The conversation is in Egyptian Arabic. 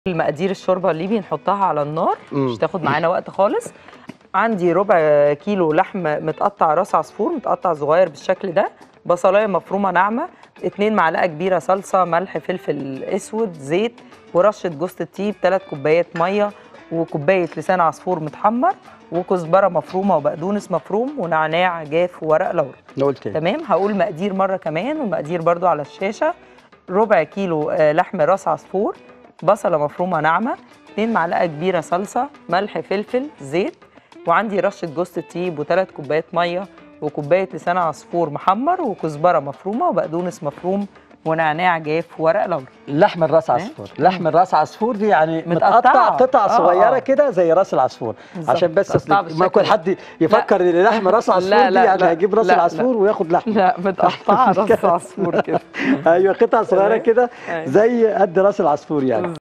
المقادير الشوربه الليبي نحطها على النار مم. مش تاخد معانا وقت خالص عندي ربع كيلو لحم متقطع راس عصفور متقطع صغير بالشكل ده بصلايه مفرومه ناعمه اتنين معلقه كبيره صلصه ملح فلفل اسود زيت ورشه جوز الطيب ثلاث كوبايات ميه وكوبايه لسان عصفور متحمر وكزبره مفرومه وبقدونس مفروم ونعناع جاف وورق لورا انا قلت ايه تمام هقول مقادير مره كمان والمقادير برضو على الشاشه ربع كيلو آه، لحم راس عصفور بصله مفرومه ناعمه 2 معلقه كبيره صلصه ملح فلفل زيت وعندي رشه جوز الطيب وثلاث كوبايات ميه وكوبايه لسان عصفور محمر وكزبره مفرومه وبقدونس مفروم ونعناع جاف وورق لورا لحم الراس عصفور لحم الراس عصفور دي يعني متقطعة. متقطع قطع آه، صغيره آه. كده زي راس العصفور بالظبط. عشان بس متقطعة أصل بالشكل ما كل ده. حد يفكر ان لحم راس لا، عصفور لا، دي يعني لا. هيجيب راس لا، لا. العصفور وياخد لحم لا متقطعه راس عصفور كده ايوه قطع صغيره تمام. كده أيوة. زي قد راس العصفور يعني